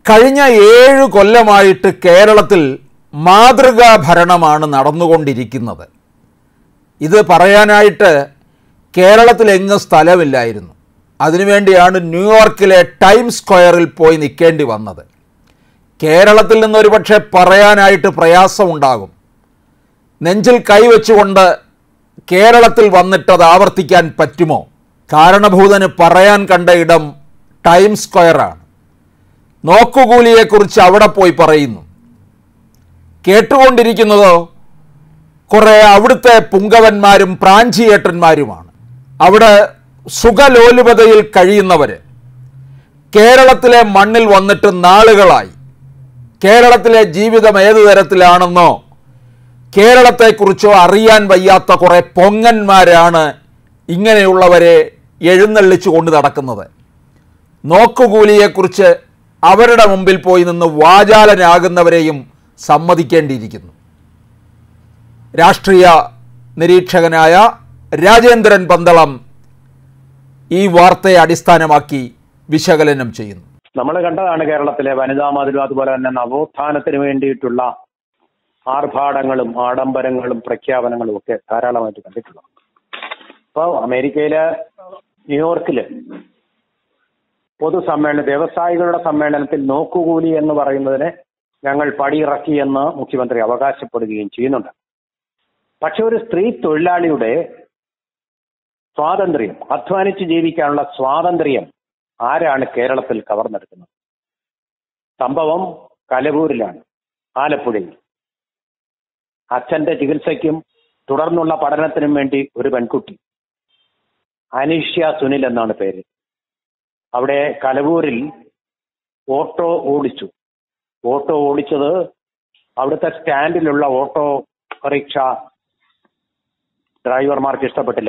കഴിഞ്ഞ ഏഴ് കൊല്ലമായിട്ട് കേരളത്തിൽ മാതൃകാ ഭരണമാണ് നടന്നുകൊണ്ടിരിക്കുന്നത് ഇത് പറയാനായിട്ട് കേരളത്തിലെങ്ങും സ്ഥലമില്ലായിരുന്നു അതിനുവേണ്ടിയാണ് ന്യൂയോർക്കിലെ ടൈം സ്ക്വയറിൽ പോയി നിൽക്കേണ്ടി വന്നത് കേരളത്തിൽ നിന്നൊരു പക്ഷേ പറയാനായിട്ട് പ്രയാസമുണ്ടാകും നെഞ്ചിൽ കൈവച്ചുകൊണ്ട് കേരളത്തിൽ വന്നിട്ട് അത് ആവർത്തിക്കാൻ പറ്റുമോ കാരണഭൂതന് പറയാൻ കണ്ട ഇടം ടൈം സ്ക്വയറാണ് നോക്കുകൂലിയെക്കുറിച്ച് അവിടെ പോയി പറയുന്നു കേട്ടുകൊണ്ടിരിക്കുന്നതോ കുറേ അവിടുത്തെ പുങ്കവന്മാരും പ്രാഞ്ചിയേട്ടന്മാരുമാണ് അവിടെ സുഖലോലുപതയിൽ കഴിയുന്നവർ കേരളത്തിലെ മണ്ണിൽ വന്നിട്ട് നാളുകളായി കേരളത്തിലെ ജീവിതം ഏതു തരത്തിലാണെന്നോ കേരളത്തെക്കുറിച്ചോ അറിയാൻ വയ്യാത്ത കുറേ പൊങ്ങന്മാരാണ് ഇങ്ങനെയുള്ളവരെ എഴുന്നള്ളിച്ചു കൊണ്ട് നടക്കുന്നത് നോക്കുകൂലിയെക്കുറിച്ച് അവരുടെ മുമ്പിൽ പോയി നിന്ന് വാചാലനാകുന്നവരെയും സമ്മതിക്കേണ്ടിയിരിക്കുന്നു രാഷ്ട്രീയ നിരീക്ഷകനായ രാജേന്ദ്രൻ പന്തളം ഈ വാർത്തയെ അടിസ്ഥാനമാക്കി വിശകലനം ചെയ്യുന്നു നമ്മൾ കണ്ടതാണ് കേരളത്തിലെ വനിതാ മതിലും അതുപോലെ തന്നെ നവോത്ഥാനത്തിന് വേണ്ടിയിട്ടുള്ള ആർഭാടങ്ങളും ആഡംബരങ്ങളും പ്രഖ്യാപനങ്ങളും ഒക്കെ ധാരാളമായിട്ട് കണ്ടിട്ടുള്ളത് ഇപ്പോൾ അമേരിക്കയിലെ ന്യൂയോർക്കില് പൊതുസമ്മേളനം വ്യവസായികളുടെ സമ്മേളനത്തിൽ നോക്കുകൂലി എന്ന് പറയുന്നതിനെ ഞങ്ങൾ പടിയിറക്കി എന്ന് മുഖ്യമന്ത്രി അവകാശപ്പെടുകയും ചെയ്യുന്നുണ്ട് പക്ഷെ ഒരു സ്ത്രീ തൊഴിലാളിയുടെ സ്വാതന്ത്ര്യം അധ്വാനിച്ച് ജീവിക്കാനുള്ള സ്വാതന്ത്ര്യം ആരാണ് കേരളത്തിൽ കവർന്നെടുക്കുന്നത് സംഭവം കലവൂരിലാണ് ആലപ്പുഴയിൽ അച്ഛന്റെ ചികിത്സയ്ക്കും തുടർന്നുള്ള പഠനത്തിനും വേണ്ടി ഒരു പെൺകുട്ടി അനീഷ്യ സുനിൽ എന്നാണ് പേര് അവിടെ കലവൂരിൽ ഓട്ടോ ഓടിച്ചു ഓട്ടോ ഓടിച്ചത് അവിടുത്തെ സ്റ്റാൻഡിലുള്ള ഓട്ടോ റിക്ഷ ഡ്രൈവർമാർക്ക് ഇഷ്ടപ്പെട്ടില്ല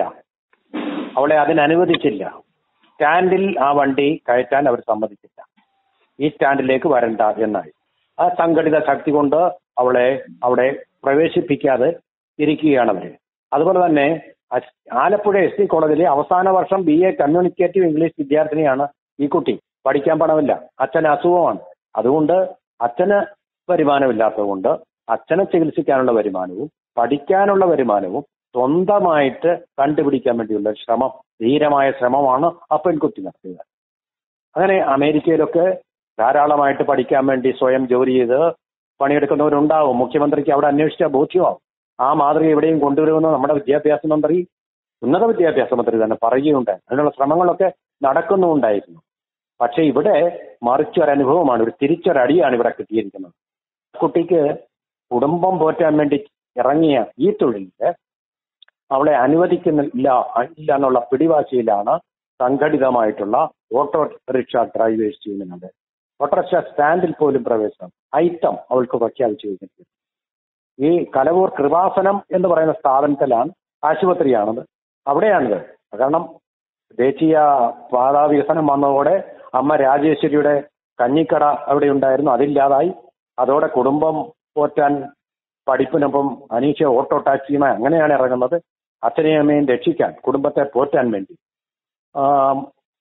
അവളെ അതിനനുവദിച്ചില്ല സ്റ്റാൻഡിൽ ആ വണ്ടി കയറ്റാൻ അവർ സമ്മതിച്ചില്ല ഈ സ്റ്റാൻഡിലേക്ക് വരണ്ട എന്നായി ആ സംഘടിത ശക്തി കൊണ്ട് അവളെ അവിടെ പ്രവേശിപ്പിക്കാതെ ഇരിക്കുകയാണ് അവര് അതുപോലെ തന്നെ അസ്- ആലപ്പുഴ എസ് സി കോളേജിലെ അവസാന വർഷം ബി എ കമ്മ്യൂണിക്കേറ്റീവ് ഇംഗ്ലീഷ് വിദ്യാർത്ഥിനിയാണ് ഈ കുട്ടി പഠിക്കാൻ പണമില്ല അച്ഛന് അസുഖമാണ് അതുകൊണ്ട് അച്ഛന് വരുമാനമില്ലാത്തതുകൊണ്ട് അച്ഛനെ ചികിത്സിക്കാനുള്ള വരുമാനവും പഠിക്കാനുള്ള വരുമാനവും സ്വന്തമായിട്ട് കണ്ടുപിടിക്കാൻ വേണ്ടിയുള്ള ശ്രമം ധീരമായ ശ്രമമാണ് ആ പെൺകുട്ടി നടത്തിയത് അങ്ങനെ അമേരിക്കയിലൊക്കെ ധാരാളമായിട്ട് പഠിക്കാൻ വേണ്ടി സ്വയം ജോലി ചെയ്ത് പണിയെടുക്കുന്നവരുണ്ടാവും മുഖ്യമന്ത്രിക്ക് അവിടെ അന്വേഷിച്ച ബോധ്യമാവും ആ മാതൃക എവിടെയും കൊണ്ടുവരുമെന്ന് നമ്മുടെ വിദ്യാഭ്യാസ മന്ത്രി ഉന്നത വിദ്യാഭ്യാസ മന്ത്രി തന്നെ പറയുകയുണ്ടായി അതിനുള്ള ശ്രമങ്ങളൊക്കെ നടക്കുന്നുണ്ടായിരുന്നു പക്ഷെ ഇവിടെ മറിച്ചൊരനുഭവമാണ് ഒരു തിരിച്ചൊരടിയാണ് ഇവിടെ കിട്ടിയിരിക്കുന്നത് കുട്ടിക്ക് കുടുംബം പോറ്റാൻ വേണ്ടി ഇറങ്ങിയ ഈ തൊഴിലില് അവളെ അനുവദിക്കുന്നില്ല ഇല്ല എന്നുള്ള പിടിവാശിയിലാണ് സംഘടിതമായിട്ടുള്ള ഓട്ടോ റിക്ഷ ഡ്രൈവേഴ്സ് ചെയ്യുന്നുണ്ട് ഓട്ടോറിക്ഷ സ്റ്റാൻഡിൽ പോലും പ്രവേശനം ഐറ്റം അവൾക്ക് പ്രഖ്യാപിച്ചു കഴിഞ്ഞിരിക്കുന്നു ഈ കലവൂർ കൃപാസനം എന്ന് പറയുന്ന സ്ഥാപനത്തിലാണ് ആശുപത്രിയാണത് അവിടെയാണിത് കാരണം ദേശീയ പാതാ വികസനം വന്നതോടെ അമ്മ രാജേശ്വരിയുടെ കഞ്ഞിക്കട അവിടെ ഉണ്ടായിരുന്നു അതില്ലാതായി അതോടെ കുടുംബം പോറ്റാൻ പഠിപ്പിനൊപ്പം അനീഷ ഓട്ടോ ടാക്സിയുമായി അങ്ങനെയാണ് ഇറങ്ങുന്നത് അച്ഛനെയും അമ്മയും രക്ഷിക്കാൻ കുടുംബത്തെ പോറ്റാൻ വേണ്ടി ആം,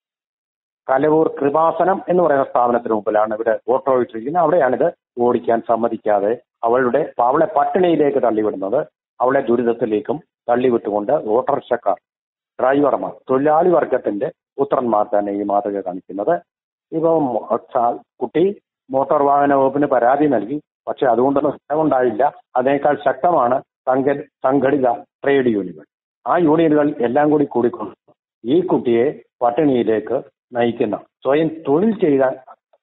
കലവൂർ കൃപാസനം എന്ന് പറയുന്ന സ്ഥാപനത്തിന് മുമ്പിലാണ് ഇവിടെ ഓട്ടോ ഇട്ടിരിക്കുന്നത് അവിടെയാണിത് ഓടിക്കാൻ സമ്മതിക്കാതെ അവളുടെ അവളെ പട്ടിണിയിലേക്ക് തള്ളിവിടുന്നത് അവളെ ദുരിതത്തിലേക്കും തള്ളിവിട്ടുകൊണ്ട് ഓട്ടോറിക്ഷക്കാർ ഡ്രൈവർമാർ തൊഴിലാളി വർഗത്തിന്റെ പുത്രന്മാർ തന്നെ ഈ മാതൃക കാണിക്കുന്നത് ഇപ്പം സ- കുട്ടി മോട്ടോർ വാഹന വകുപ്പിന് പരാതി നൽകി പക്ഷെ അതുകൊണ്ടൊന്നും ഫലമുണ്ടായില്ല അതിനേക്കാൾ ശക്തമാണ് സംഘ സംഘടിത ട്രേഡ് യൂണിയനുകൾ ആ യൂണിയനുകൾ എല്ലാം കൂടി കൂടിക്കൊണ്ട് ഈ കുട്ടിയെ പട്ടിണിയിലേക്ക് നയിക്കുന്ന സ്വയം തൊഴിൽ ചെയ്യാൻ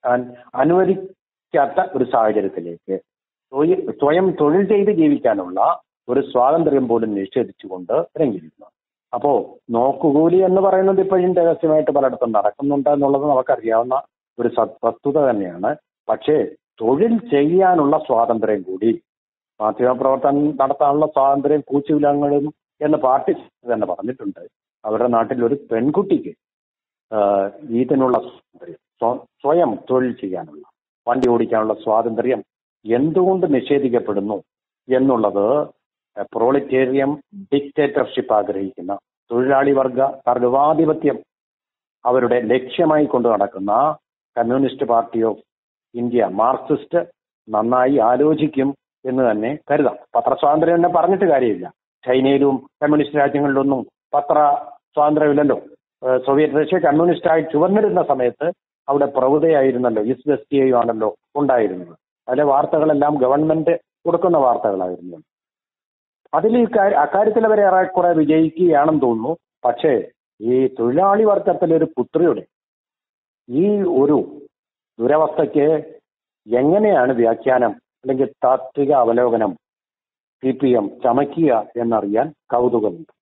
അനുവദിക്കാത്ത ഒരു സാഹചര്യത്തിലേക്ക് സ്വയ- സ്വയം തൊഴിൽ ചെയ്ത് ജീവിക്കാനുള്ള ഒരു സ്വാതന്ത്ര്യം പോലും നിഷേധിച്ചുകൊണ്ട് ഇറങ്ങിയിരിക്കുന്നു അപ്പോ നോക്കുകൂലി എന്ന് പറയുന്നത് ഇപ്പോഴും രഹസ്യമായിട്ട് പലയിടത്തും നടക്കുന്നുണ്ട് എന്നുള്ളത് നമുക്കറിയാവുന്ന ഒരു സത്- വസ്തുത തന്നെയാണ് പക്ഷേ തൊഴിൽ ചെയ്യാനുള്ള സ്വാതന്ത്ര്യം കൂടി മാധ്യമപ്രവർത്തനം നടത്താനുള്ള സ്വാതന്ത്ര്യം കൂച്ചുവിലങ്ങളും എന്ന് പാർട്ടി തന്നെ പറഞ്ഞിട്ടുണ്ട് അവരുടെ നാട്ടിൽ ഒരു പെൺകുട്ടിക്ക് ആഹ് ഇതിനുള്ള സ്വാതന്ത്ര്യം സ്വ- സ്വയം തൊഴിൽ ചെയ്യാനുള്ള വണ്ടി ഓടിക്കാനുള്ള സ്വാതന്ത്ര്യം എന്തുകൊണ്ട് നിഷേധിക്കപ്പെടുന്നു എന്നുള്ളത് പ്രോളിറ്റേറിയം ഡിക്റ്റേറ്റർഷിപ്പ് ആഗ്രഹിക്കുന്ന തൊഴിലാളി വർഗ സർവാധിപത്യം അവരുടെ ലക്ഷ്യമായി കൊണ്ട് നടക്കുന്ന communist party of India marxist നന്നായി ആലോചിക്കും എന്ന് തന്നെ കരുതാം പത്രസ്വാതന്ത്ര്യം തന്നെ പറഞ്ഞിട്ട് കാര്യമില്ല ചൈനയിലും കമ്മ്യൂണിസ്റ്റ് രാജ്യങ്ങളിലൊന്നും പത്ര സ്വാതന്ത്ര്യമില്ലല്ലോ ഏഹ് സോവിയറ്റ് റഷ്യ കമ്മ്യൂണിസ്റ്റായി ചുവന്നിരുന്ന സമയത്ത് അവിടെ പ്രഭുതയായിരുന്നല്ലോ ഈസ്റ്റ് വെസ്റ്റ് ആണല്ലോ ഉണ്ടായിരുന്നത് അതിലെ വാർത്തകളെല്ലാം ഗവൺമെന്റ് കൊടുക്കുന്ന വാർത്തകളായിരുന്നു അതിൽ ഈ കാര്യ- അക്കാര്യത്തിൽ അവർ ഏറെക്കുറെ വിജയിക്കുകയാണെന്ന് തോന്നുന്നു പക്ഷേ ഈ തൊഴിലാളി വർഗത്തിലെ ഒരു പുത്രിയുടെ ഈ ഒരു ദുരവസ്ഥയ്ക്ക് എങ്ങനെയാണ് വ്യാഖ്യാനം അല്ലെങ്കിൽ താത്വിക അവലോകനം സി പി എം ചമയ്ക്കുക എന്നറിയാൻ കൗതുകമുണ്ട്